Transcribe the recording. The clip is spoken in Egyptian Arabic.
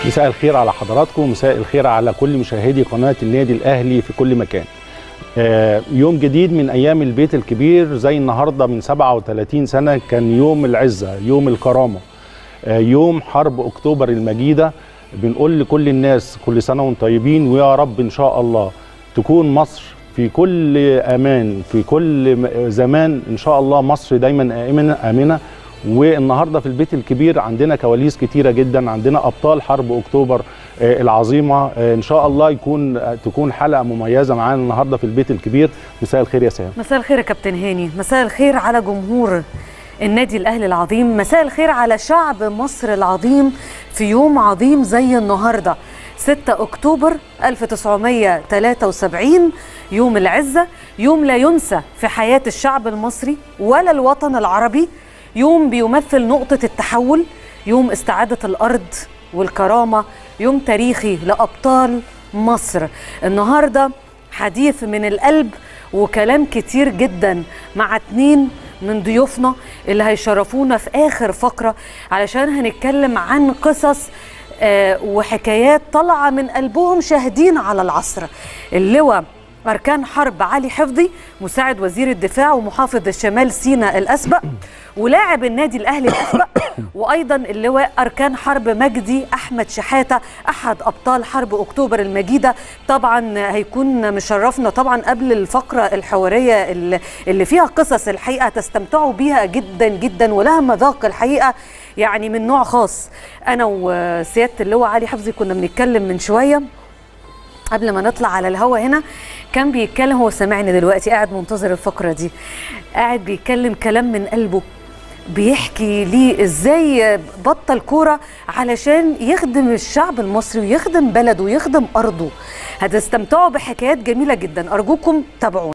مساء الخير على حضراتكم مساء الخير على كل مشاهدي قناة النادي الأهلي في كل مكان آه، يوم جديد من أيام البيت الكبير زي النهاردة من 37 سنة كان يوم العزة يوم الكرامة آه، يوم حرب أكتوبر المجيدة بنقول لكل الناس كل سنة وانتم طيبين ويا رب إن شاء الله تكون مصر في كل أمان في كل م- زمان إن شاء الله مصر دايما آمنة آمنة والنهارده في البيت الكبير عندنا كواليس كتيره جدا عندنا ابطال حرب اكتوبر آه، العظيمه آه، ان شاء الله يكون آه، تكون حلقه مميزه معانا النهارده في البيت الكبير مساء الخير يا سام مساء الخير يا كابتن هاني مساء الخير على جمهور النادي الاهلي العظيم مساء الخير على شعب مصر العظيم في يوم عظيم زي النهارده 6 اكتوبر 1973 يوم العزه يوم لا ينسى في حياه الشعب المصري ولا الوطن العربي يوم بيمثل نقطه التحول يوم استعاده الارض والكرامه يوم تاريخي لابطال مصر النهارده حديث من القلب وكلام كتير جدا مع اتنين من ضيوفنا اللي هيشرفونا في اخر فقره علشان هنتكلم عن قصص آه، وحكايات طالعه من قلبهم شاهدين على العصر اللواء أركان حرب علي حفظي مساعد وزير الدفاع ومحافظ الشمال سيناء الأسبق ولاعب النادي الأهلي الأسبق وأيضا اللواء أركان حرب مجدي أحمد شحاتة أحد أبطال حرب أكتوبر المجيدة طبعا هيكون مشرفنا طبعا قبل الفقرة الحوارية اللي- اللي فيها قصص الحقيقة تستمتعوا بيها جدا جدا ولها مذاق الحقيقة يعني من نوع خاص أنا وسيادة اللواء علي حفظي كنا بنتكلم من شوية قبل ما نطلع على الهوا هنا كان بيتكلم هو سامعني دلوقتي قاعد منتظر الفقرة دي قاعد بيتكلم كلام من قلبه بيحكي ليه ازاي بطل كورة علشان يخدم الشعب المصري ويخدم بلده ويخدم أرضه هتستمتعوا بحكايات جميلة جدا أرجوكم تابعونا